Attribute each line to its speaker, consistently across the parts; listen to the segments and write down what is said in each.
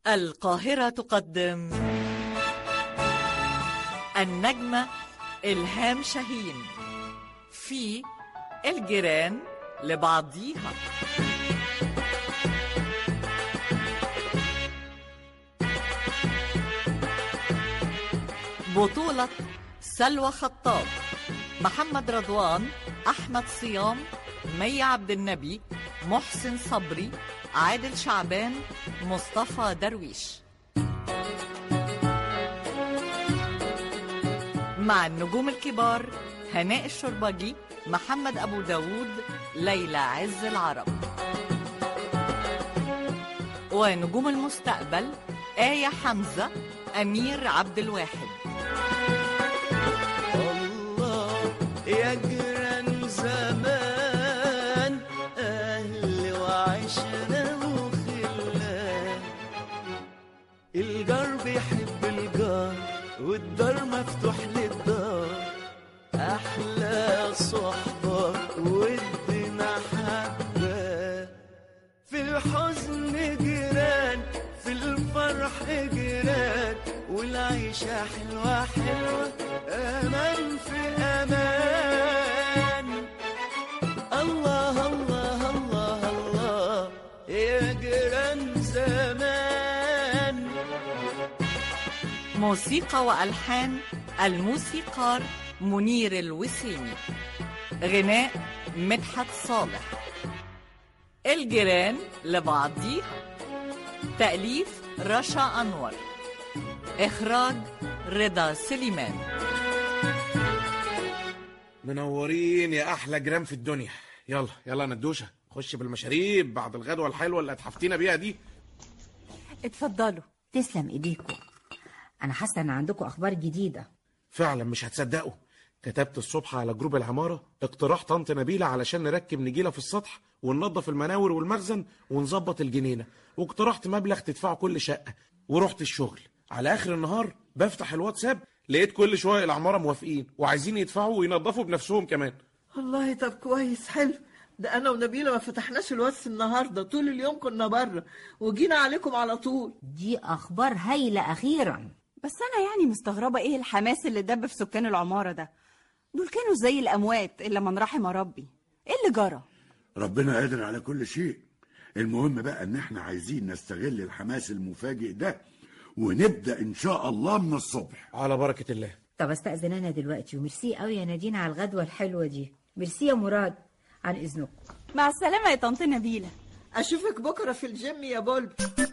Speaker 1: القاهرة تقدم النجمة إلهام شاهين في الجيران لبعضيها بطولة سلوى خطاب محمد رضوان أحمد صيام مي عبد النبي محسن صبري عادل شعبان مصطفى درويش مع النجوم الكبار هناء الشربجي محمد أبو داود ليلى عز العرب ونجوم المستقبل آية حمزة أمير عبد الواحد
Speaker 2: الله يا جيران زمان أهل وعشرة وخلان الجار بيحب الجار والدار مفتوح للدار أحلى صحبة ودنا حبة في الحزن جيران في الفرح جيران والعيشة حلوة حلوة أمان في أمان الله الله الله الله يا جيران زمان
Speaker 1: موسيقى وألحان الموسيقار منير الوسيمي غناء مدحت صالح الجيران لبعضيها تأليف رشا أنور إخراج رضا سليمان
Speaker 3: منورين يا احلى جيران في الدنيا يلا يلا ندوشه خش بالمشاريب بعد الغدوه الحلوه اللي اتحفتينا بيها دي
Speaker 4: اتفضلوا
Speaker 5: تسلم ايديكم انا حاسه ان عندكم اخبار جديده
Speaker 3: فعلا مش هتصدقوا كتبت الصبح على جروب العماره اقتراح طنط نبيله علشان نركب نجيله في السطح وننظف المناور والمخزن ونظبط الجنينه واقترحت مبلغ تدفعه كل شقه ورحت الشغل على اخر النهار بفتح الواتساب لقيت كل شويه العماره موافقين وعايزين يدفعوا وينظفوا بنفسهم كمان
Speaker 6: والله طب كويس حلو ده انا ونبيله ما فتحناش الواتس النهارده طول اليوم كنا بره وجينا عليكم على طول
Speaker 5: دي اخبار هايله اخيرا
Speaker 4: بس انا يعني مستغربه ايه الحماس اللي دب في سكان العماره ده دول كانوا زي الاموات الا من رحم ربي ايه اللي جرى
Speaker 7: ربنا قادر على كل شيء المهم بقى ان احنا عايزين نستغل الحماس المفاجئ ده ونبدا ان شاء الله من الصبح
Speaker 3: على بركه الله
Speaker 5: طب استاذن انا دلوقتي وميرسي قوي يا نادين على الغدوه الحلوه دي ميرسي يا مراد عن اذنكم
Speaker 4: مع السلامه يا طنط نبيله
Speaker 6: اشوفك بكره في الجيم يا بولب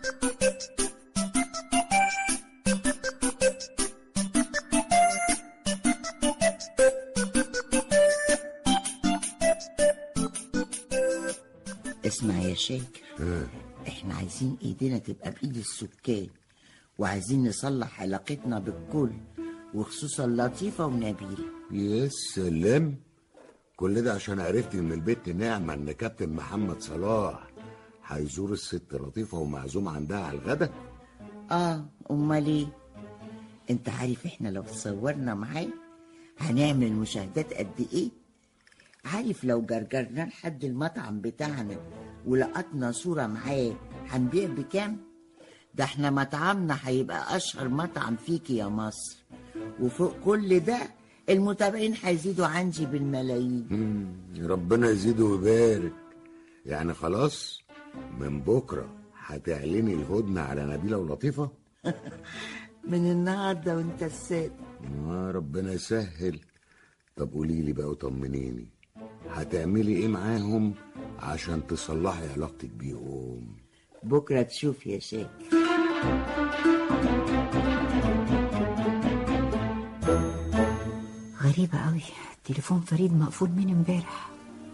Speaker 8: اسمع يا شاكر احنا عايزين ايدينا تبقى بايد السكان وعايزين نصلح علاقتنا بالكل وخصوصا لطيفة ونبيلة
Speaker 9: يا سلام كل ده عشان عرفت من البت نعمة ان كابتن محمد صلاح هيزور الست لطيفة ومعزوم عندها على الغدا
Speaker 8: اه امال ايه انت عارف احنا لو صورنا معاه هنعمل مشاهدات قد ايه عارف لو جرجرنا لحد المطعم بتاعنا ولقطنا صورة معاه هنبيع بكام ده احنا مطعمنا هيبقى اشهر مطعم فيك يا مصر وفوق كل ده المتابعين هيزيدوا عندي بالملايين
Speaker 9: مم، ربنا يزيده ويبارك يعني خلاص من بكرة هتعلني الهدنة على نبيلة ولطيفة
Speaker 8: من النهارده وانت السادس
Speaker 9: آه ربنا يسهل طب قولي لي بقى وطمنيني هتعملي ايه معاهم عشان تصلحي علاقتك بيهم
Speaker 8: بكره تشوف يا شاكر
Speaker 5: غريبه قوي تليفون فريد مقفول من امبارح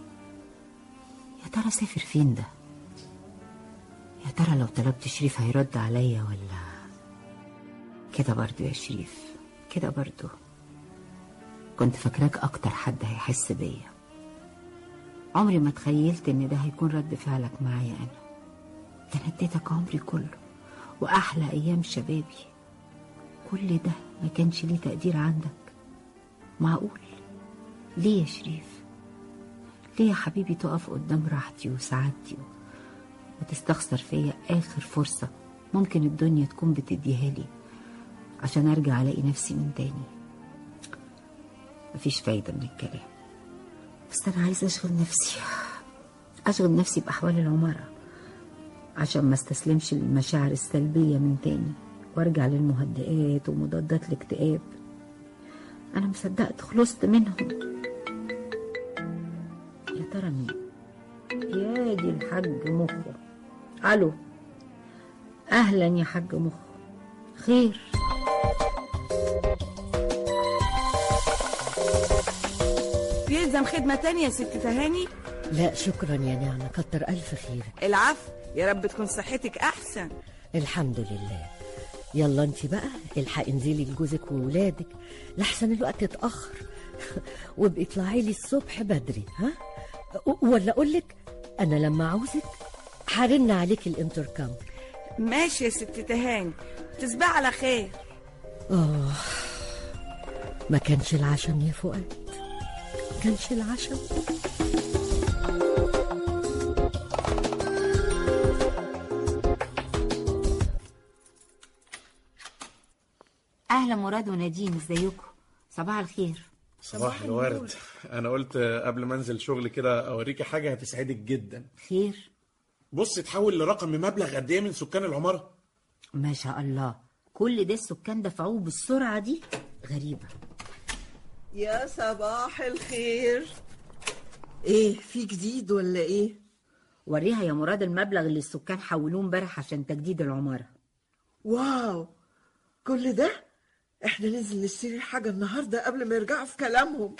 Speaker 5: يا ترى سافر فين ده يا ترى لو طلبت شريف هيرد عليا ولا كده برضو يا شريف كده برضو كنت فاكراك اكتر حد هيحس بيا عمري ما تخيلت ان ده هيكون رد فعلك معايا انا ده انا اديتك عمري كله واحلى ايام شبابي كل ده ما كانش ليه تقدير عندك معقول ليه يا شريف ليه يا حبيبي تقف قدام راحتي وسعادتي وتستخسر فيا آخر فرصة ممكن الدنيا تكون بتديها لي عشان ارجع الاقي نفسي من تاني مفيش فايدة من الكلام بس انا عايزة اشغل نفسي اشغل نفسي باحوال العمارة عشان ما استسلمش للمشاعر السلبية من تاني وارجع للمهدئات ومضادات الاكتئاب انا مصدقت خلصت منهم يا ترى مين يا دي الحاج مخه الو اهلا يا حاج مخه خير
Speaker 10: يلزم خدمة تانية يا ست تهاني
Speaker 11: لا شكرا يا نعمة كتر ألف خيرك
Speaker 10: العفو يا رب تكون صحتك أحسن
Speaker 11: الحمد لله يلا انت بقى الحقي انزلي لجوزك وولادك لحسن الوقت اتأخر وابقي اطلعي لي الصبح بدري ها و- ولا اقول لك انا لما عاوزك هرن عليك الانتركام
Speaker 10: ماشي يا ست تهاني تصبح على خير
Speaker 11: اه ما كانش العشم يا فؤاد كانش العشم
Speaker 5: اهلا مراد ونادين ازيكم صباح الخير
Speaker 3: صباح الورد انا قلت قبل ما انزل شغل كده اوريكي حاجه هتسعدك جدا
Speaker 5: خير
Speaker 3: بص تحول لرقم مبلغ قد ايه من سكان العماره
Speaker 5: ما شاء الله كل ده السكان دفعوه بالسرعة دي غريبة
Speaker 6: يا صباح الخير ايه في جديد ولا ايه
Speaker 5: وريها يا مراد المبلغ اللي السكان حولوه امبارح عشان تجديد العمارة
Speaker 6: واو كل ده احنا ننزل نشتري حاجة النهاردة قبل ما يرجعوا في كلامهم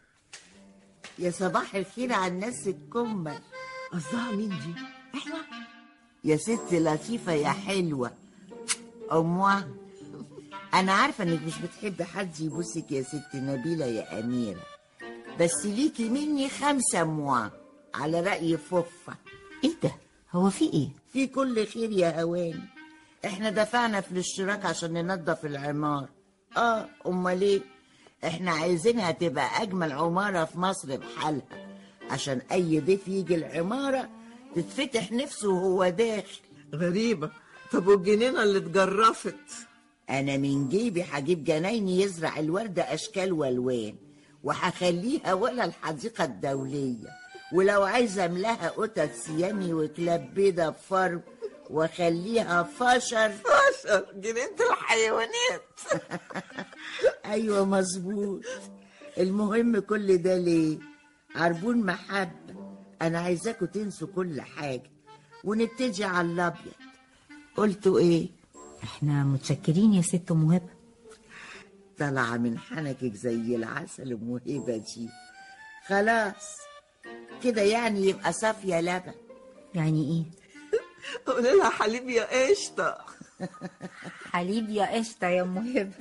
Speaker 8: يا صباح الخير على الناس الكمل
Speaker 6: قصدها مين دي احنا
Speaker 8: يا ست لطيفة يا حلوة أموا أنا عارفة إنك مش بتحبي حد يبوسك يا ست نبيلة يا أميرة بس ليكي مني خمسة موا على رأي فوفة
Speaker 5: ايه ده هو في ايه
Speaker 8: في كل خير يا هواني احنا دفعنا في الاشتراك عشان ننظف العمار اه امال ايه احنا عايزينها تبقى اجمل عمارة في مصر بحالها عشان اي ضيف يجي العمارة تتفتح نفسه وهو داخل
Speaker 6: غريبة طب والجنينة اللي اتجرفت
Speaker 8: انا من جيبي هجيب جنايني يزرع الوردة اشكال والوان وهخليها ولا الحديقة الدولية ولو عايزة املاها قطط سيامي وكلاب بيضة بفرو واخليها فشر
Speaker 6: فشر جنينة الحيوانات
Speaker 8: ايوه مظبوط المهم كل ده ليه عربون محبة انا عايزاكوا تنسوا كل حاجة ونبتدي على الابيض قلتوا ايه
Speaker 5: احنا متشكرين يا ست مهبة
Speaker 8: طالعة من حنكك زي العسل موهبة دي خلاص كده يعني يبقى صافية لبن
Speaker 5: يعني ايه
Speaker 6: قولي لها حليب يا قشطة
Speaker 5: حليب يا قشطة يا مهبة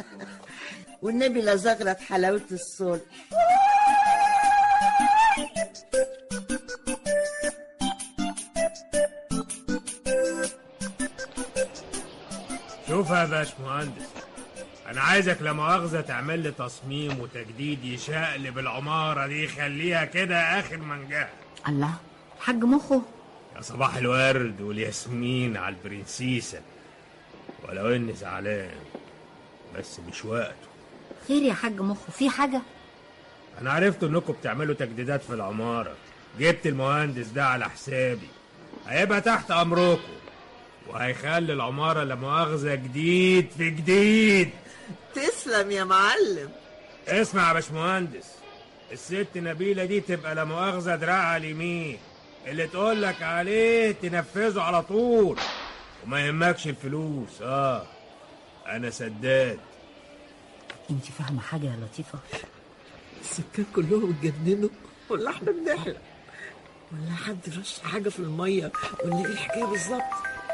Speaker 8: والنبي لا زغرت حلاوة الصلح
Speaker 12: شوف يا باشمهندس انا عايزك لا مؤاخذه تعمل لي تصميم وتجديد يشقلب العماره دي يخليها كده اخر منجاها
Speaker 5: الله الحاج مخه
Speaker 12: يا صباح الورد والياسمين على البرنسيسه ولو اني زعلان بس مش وقته
Speaker 5: خير يا حاج مخه في حاجة
Speaker 12: انا عرفت انكم بتعملوا تجديدات في العماره جبت المهندس ده على حسابي هيبقى تحت امركم وهيخلي العماره لا مؤاخذه جديد في جديد
Speaker 6: تسلم يا معلم
Speaker 12: اسمع يا باشمهندس الست نبيلة دي تبقى لا مؤاخذة دراعها اليمين اللي تقول لك عليه تنفذه على طول وما يهمكش الفلوس اه انا سداد
Speaker 5: انت فاهمة حاجة يا لطيفة
Speaker 6: السكان كلهم اتجننوا ولا احنا بنحلم ولا حد رش حاجة في المية ولا ايه الحكاية بالظبط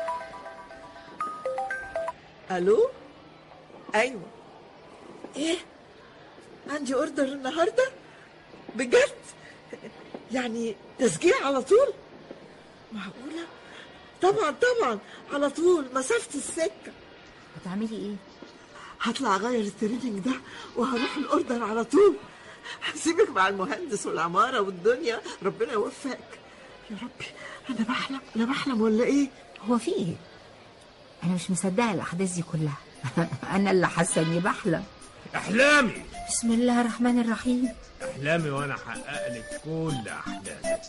Speaker 6: الو ايوه ايه عندي اوردر النهارده بجد يعني تسجيل على طول معقولة طبعا طبعا على طول مسافة السكة
Speaker 5: هتعملي ايه
Speaker 6: هطلع اغير التريننج ده وهروح الاوردر على طول هسيبك مع المهندس والعمارة والدنيا ربنا يوفقك يا ربي انا بحلم انا بحلم ولا ايه
Speaker 5: هو في ايه انا مش مصدقه الاحداث دي كلها انا اللي حاسه اني بحلم
Speaker 12: احلامي
Speaker 5: بسم الله الرحمن الرحيم
Speaker 12: احلامي وانا احقق لك كل احلامي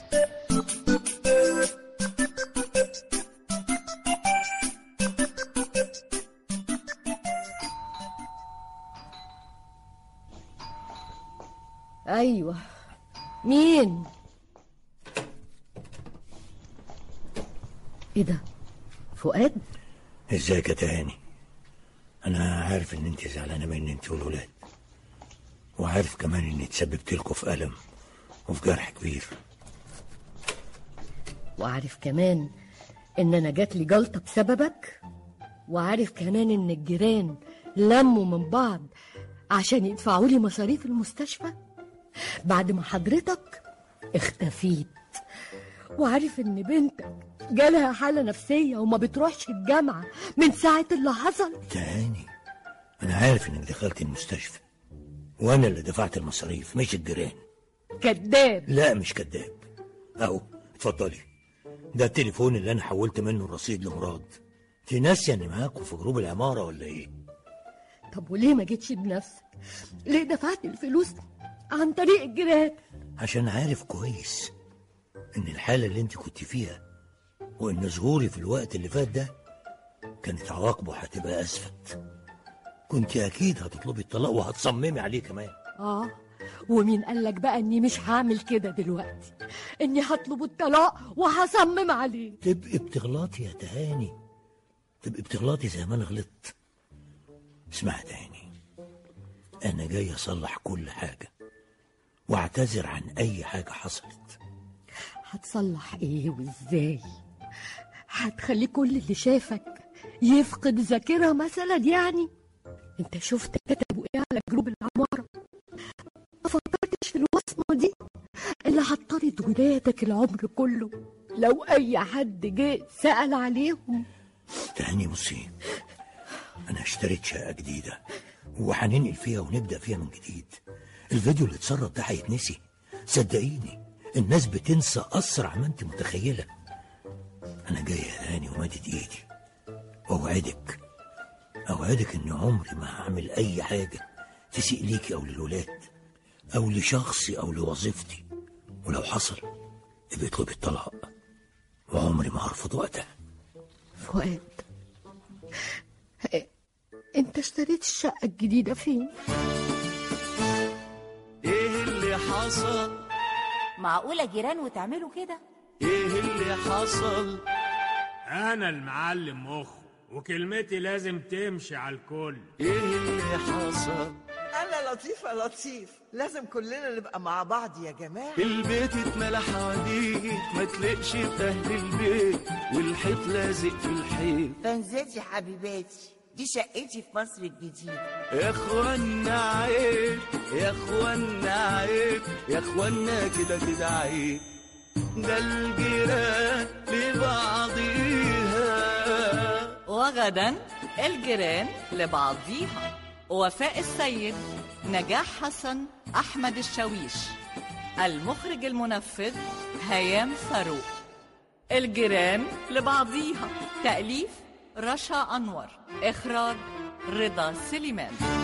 Speaker 11: ايوه مين ايه ده فؤاد
Speaker 13: ازيك يا تهاني انا عارف ان انت زعلانه مني انت والولاد وعارف كمان اني تسببت لكم في الم وفي جرح كبير
Speaker 11: وعارف كمان ان انا جات لي جلطه بسببك وعارف كمان ان الجيران لموا من بعض عشان يدفعوا لي مصاريف المستشفى بعد ما حضرتك اختفيت وعارف ان بنتك جالها حاله نفسيه وما بتروحش الجامعه من ساعه اللي حصل
Speaker 13: تهاني انا عارف انك دخلت المستشفى وانا اللي دفعت المصاريف مش الجيران
Speaker 11: كذاب
Speaker 13: لا مش كذاب اهو اتفضلي ده التليفون اللي انا حولت منه الرصيد لمراد انت ناسيه اني معاكم في جروب العماره ولا ايه
Speaker 11: طب وليه ما جيتش بنفسك ليه دفعت الفلوس عن طريق الجيران
Speaker 13: عشان عارف كويس ان الحاله اللي انت كنت فيها وان ظهوري في الوقت اللي فات ده كانت عواقبه هتبقى اسفت كنت اكيد هتطلبي الطلاق وهتصممي عليه كمان
Speaker 11: اه ومين قالك بقى اني مش هعمل كده دلوقتي اني هطلب الطلاق وهصمم عليه
Speaker 13: تبقي بتغلطي يا تهاني تبقي بتغلطي زي ما انا غلطت اسمع يا تهاني انا جاي اصلح كل حاجه واعتذر عن اي حاجه حصلت
Speaker 11: هتصلح ايه وازاي هتخلي كل اللي شافك يفقد ذاكرة مثلا يعني انت شفت كتبوا ايه على جروب العمارة ما فكرتش في الوصمة دي اللي هتطرد ولادك العمر كله لو اي حد جه سأل عليهم
Speaker 13: تهاني بصي انا اشتريت شقه جديده وهننقل فيها ونبدا فيها من جديد الفيديو اللي اتسرب ده هيتنسي صدقيني الناس بتنسى اسرع ما انت متخيله انا جاي يا تهاني ومادد ايدي واوعدك اوعدك اني عمري ما هعمل اي حاجه تسيء ليكي او للولاد او لشخصي او لوظيفتي ولو حصل ابقي اطلبي الطلاق وعمري ما هرفض وقتها
Speaker 11: فؤاد انت اشتريت الشقة الجديدة فين؟
Speaker 2: ايه اللي حصل
Speaker 14: معقولة جيران وتعملوا كده؟
Speaker 2: ايه اللي حصل
Speaker 12: انا المعلم مخ وكلمتي لازم تمشي على الكل
Speaker 2: ايه اللي حصل
Speaker 6: انا لطيف يا لطيف لازم كلنا نبقى مع بعض يا جماعه
Speaker 2: البيت اتملى حواديت ما تلاقش في اهل البيت والحيط لازق في الحيط
Speaker 8: فانزاتي حبيباتي دي شقتي في مصر الجديدة
Speaker 2: يا اخوانا عيب يا اخوانا عيب يا اخوانا كده كده عيب ده الجيران لبعضيها
Speaker 1: وغدا الجيران لبعضيها وفاء السيد نجاح حسن أحمد الشاويش المخرج المنفذ هيام فاروق الجيران لبعضيها تأليف رشا أنور إخراج رضا سليمان